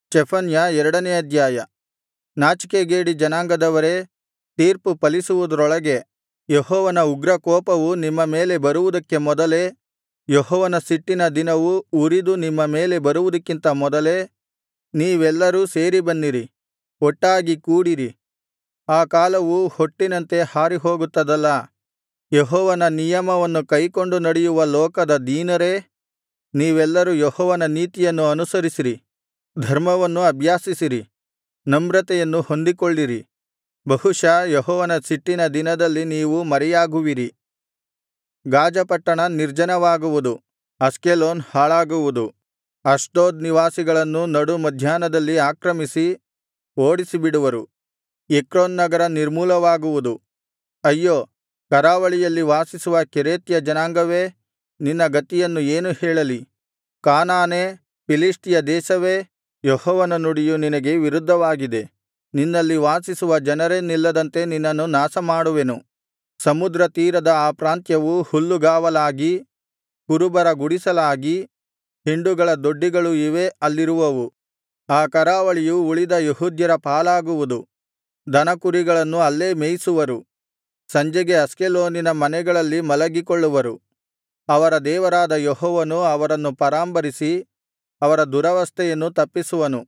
ಚೆಫನ್ಯ ಎರಡನೇ ಅಧ್ಯಾಯ ನಾಚಿಕೆಗೇಡಿ ಜನಾಂಗದವರೇ ತೀರ್ಪು ಫಲಿಸುವುದರೊಳಗೆ ಯೆಹೋವನ ಉಗ್ರಕೋಪವು ನಿಮ್ಮ ಮೇಲೆ ಬರುವುದಕ್ಕೆ ಮೊದಲೇ ಯೆಹೋವನ ಸಿಟ್ಟಿನ ದಿನವು ಉರಿದು ನಿಮ್ಮ ಮೇಲೆ ಬರುವುದಕ್ಕಿಂತ ಮೊದಲೇ ನೀವೆಲ್ಲರೂ ಸೇರಿ ಬನ್ನಿರಿ ಒಟ್ಟಾಗಿ ಕೂಡಿರಿ ಆ ಕಾಲವು ಹೊಟ್ಟಿನಂತೆ ಹಾರಿಹೋಗುತ್ತದಲ್ಲಾ ಯೆಹೋವನ ನಿಯಮವನ್ನು ಕೈಕೊಂಡು ನಡೆಯುವ ಲೋಕದ ದೀನರೇ ನೀವೆಲ್ಲರೂ ಯೆಹೋವನ ನೀತಿಯನ್ನು ಅನುಸರಿಸಿರಿ ಧರ್ಮವನ್ನು ಅಭ್ಯಾಸಿಸಿರಿ ನಮ್ರತೆಯನ್ನು ಹೊಂದಿಕೊಳ್ಳಿರಿ ಬಹುಶಃ ಯೆಹೋವನ ಸಿಟ್ಟಿನ ದಿನದಲ್ಲಿ ನೀವು ಮರೆಯಾಗುವಿರಿ ಗಾಜ ಪಟ್ಟಣ ನಿರ್ಜನವಾಗುವುದು ಅಷ್ಕೆಲೋನ್ ಹಾಳಾಗುವುದು ಅಷ್ಡೋದ್ ನಿವಾಸಿಗಳನ್ನು ನಡು ಮಧ್ಯಾಹ್ನದಲ್ಲಿ ಆಕ್ರಮಿಸಿ ಓಡಿಸಿಬಿಡುವರು ಎಕ್ರೋನ್ ನಗರ ನಿರ್ಮೂಲವಾಗುವುದು ಅಯ್ಯೋ ಕರಾವಳಿಯಲ್ಲಿ ವಾಸಿಸುವ ಕೆರೇತ್ಯ ಜನಾಂಗವೇ ನಿನ್ನ ಗತಿಯನ್ನು ಏನು ಹೇಳಲಿ ಕಾನಾನೇ ಫಿಲಿಷ್ಟಿಯ ದೇಶವೇ ಯೆಹೋವನ ನುಡಿಯು ನಿನಗೆ ವಿರುದ್ಧವಾಗಿದೆ ನಿನ್ನಲ್ಲಿ ವಾಸಿಸುವ ಜನರೇ ನಿಲ್ಲದಂತೆ ನಿನ್ನನ್ನು ನಾಶಮಾಡುವೆನು ಸಮುದ್ರ ತೀರದ ಆ ಪ್ರಾಂತ್ಯವು ಹುಲ್ಲುಗಾವಲಾಗಿ ಕುರುಬರ ಗುಡಿಸಲಾಗಿ ಹಿಂಡುಗಳ ದೊಡ್ಡಿಗಳು ಇವೇ ಅಲ್ಲಿರುವವು ಆ ಕರಾವಳಿಯು ಉಳಿದ ಯೆಹೂದ್ಯರ ಪಾಲಾಗುವುದು ದನಕುರಿಗಳನ್ನು ಅಲ್ಲೇ ಮೇಯಿಸುವರು ಸಂಜೆಗೆ ಅಷ್ಕೆಲೋನಿನ ಮನೆಗಳಲ್ಲಿ ಮಲಗಿಕೊಳ್ಳುವರು ಅವರ ದೇವರಾದ ಯೆಹೋವನು ಅವರನ್ನು ಪರಾಂಬರಿಸಿ ಅವರ ದುರವಸ್ಥೆಯನ್ನು ತಪ್ಪಿಸುವನು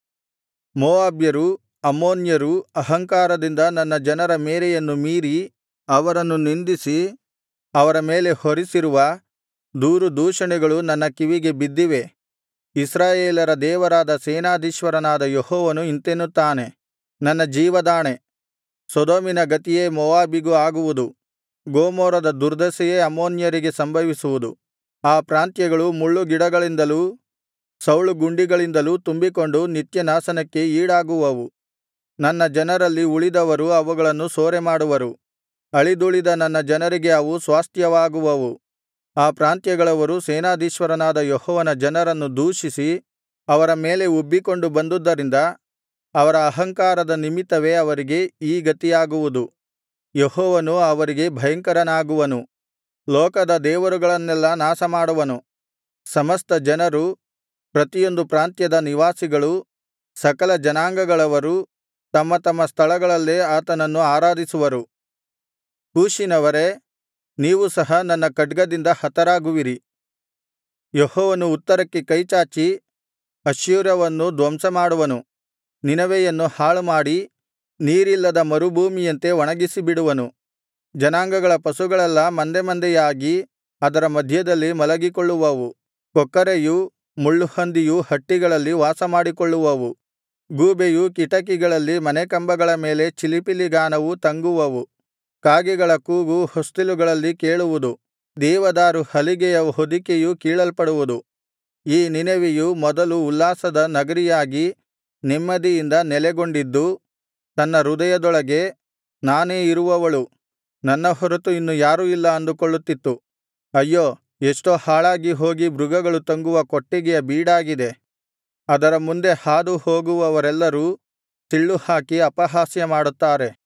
ಮೋವಾಬ್ಯರೂ ಅಮ್ಮೋನ್ಯರೂ ಅಹಂಕಾರದಿಂದ ನನ್ನ ಜನರ ಮೇರೆಯನ್ನು ಮೀರಿ ಅವರನ್ನು ನಿಂದಿಸಿ ಅವರ ಮೇಲೆ ಹೊರಿಸಿರುವ ದೂರು ದೂಷಣೆಗಳು ನನ್ನ ಕಿವಿಗೆ ಬಿದ್ದಿವೆ ಇಸ್ರಾಯೇಲರ ದೇವರಾದ ಸೇನಾಧೀಶ್ವರನಾದ ಯೆಹೋವನು ಇಂತೆನ್ನುತ್ತಾನೆ ನನ್ನ ಜೀವದಾಣೆ ಸೊದೋಮಿನ ಗತಿಯೇ ಮೋವಾಬಿಗೂ ಆಗುವುದು ಗೊಮೋರದ ದುರ್ದಶೆಯೇ ಅಮ್ಮೋನ್ಯರಿಗೆ ಸಂಭವಿಸುವುದು ಆ ಪ್ರಾಂತ್ಯಗಳು ಮುಳ್ಳುಗಿಡಗಳಿಂದಲೂ ಸೌಳುಗುಂಡಿಗಳಿಂದಲೂ ತುಂಬಿಕೊಂಡು ನಿತ್ಯನಾಶನಕ್ಕೆ ಈಡಾಗುವವು ನನ್ನ ಜನರಲ್ಲಿ ಉಳಿದವರು ಅವುಗಳನ್ನು ಸೂರೆಮಾಡುವರು ಅಳಿದುಳಿದ ನನ್ನ ಜನರಿಗೆ ಅವು ಸ್ವಾಸ್ತ್ಯವಾಗುವವು ಆ ಪ್ರಾಂತ್ಯಗಳವರು ಸೇನಾಧೀಶ್ವರನಾದ ಯೆಹೋವನ ಜನರನ್ನು ದೂಷಿಸಿ ಅವರ ಮೇಲೆ ಉಬ್ಬಿಕೊಂಡು ಬಂದುದರಿಂದ ಅವರ ಅಹಂಕಾರದ ನಿಮಿತ್ತವೇ ಅವರಿಗೆ ಈ ಗತಿಯಾಗುವುದು ಯೆಹೋವನು ಅವರಿಗೆ ಭಯಂಕರನಾಗುವನು ಲೋಕದ ದೇವರುಗಳನ್ನೆಲ್ಲಾ ನಾಶಮಾಡುವನು ಸಮಸ್ತ ಜನರು ಪ್ರತಿಯೊಂದು ಪ್ರಾಂತ್ಯದ ನಿವಾಸಿಗಳು ಸಕಲ ಜನಾಂಗಗಳವರು ತಮ್ಮ ತಮ್ಮ ಸ್ಥಳಗಳಲ್ಲೇ ಆತನನ್ನು ಆರಾಧಿಸುವರು ಕೂಷಿನವರೇ ನೀವು ಸಹ ನನ್ನ ಖಡ್ಗದಿಂದ ಹತರಾಗುವಿರಿ ಯೆಹೋವನು ಉತ್ತರಕ್ಕೆ ಕೈಚಾಚಿ ಅಶ್ಶೂರವನ್ನು ಧ್ವಂಸಮಾಡುವನು ನಿನವೆಯನ್ನು ಹಾಳುಮಾಡಿ ನೀರಿಲ್ಲದ ಮರುಭೂಮಿಯಂತೆ ಒಣಗಿಸಿಬಿಡುವನು ಜನಾಂಗಗಳ ಪಶುಗಳೆಲ್ಲಾ ಮಂದೆ ಮಂದೆಯಾಗಿ ಅದರ ಮಧ್ಯದಲ್ಲಿ ಮಲಗಿಕೊಳ್ಳುವವು ಕೊಕ್ಕರೆಯೂ ಮುಳ್ಳುಹಂದಿಯೂ ಹಟ್ಟಿಗಳಲ್ಲಿ ವಾಸಮಾಡಿಕೊಳ್ಳುವವು ಗೂಬೆಯು ಕಿಟಕಿಗಳಲ್ಲಿ ಮನೆಕಂಬಗಳ ಮೇಲೆ ಚಿಲಿಪಿಲಿಗಾನವು ತಂಗುವವು ಕಾಗೆಗಳ ಕೂಗು ಹೊಸ್ತಿಲುಗಳಲ್ಲಿ ಕೇಳುವುದು ದೇವದಾರು ಹಲಿಗೆಯ ಹೊದಿಕೆಯು ಕೀಳಲ್ಪಡುವುದು ಈ ನಿನೆವೆಯು ಮೊದಲು ಉಲ್ಲಾಸದ ನಗರಿಯಾಗಿ ನೆಮ್ಮದಿಯಿಂದ ನೆಲೆಗೊಂಡಿದ್ದು ತನ್ನ ಹೃದಯದೊಳಗೆ ನಾನೇ ಇರುವವಳು ನನ್ನ ಹೊರತು ಇನ್ನು ಯಾರೂ ಇಲ್ಲ ಅಂದುಕೊಳ್ಳುತ್ತಿತ್ತು ಅಯ್ಯೋ ಎಷ್ಟೋ ಹಾಳಾಗಿ ಹೋಗಿ ಮೃಗಗಳು ತಂಗುವ ಕೊಟ್ಟಿಗೆಯ ಬೀಡಾಗಿದೆ ಅದರ ಮುಂದೆ ಹಾದು ಹೋಗುವವರೆಲ್ಲರೂ ಸಿಳ್ಳುಹಾಕಿ ಅಪಹಾಸ್ಯ ಮಾಡುತ್ತಾರೆ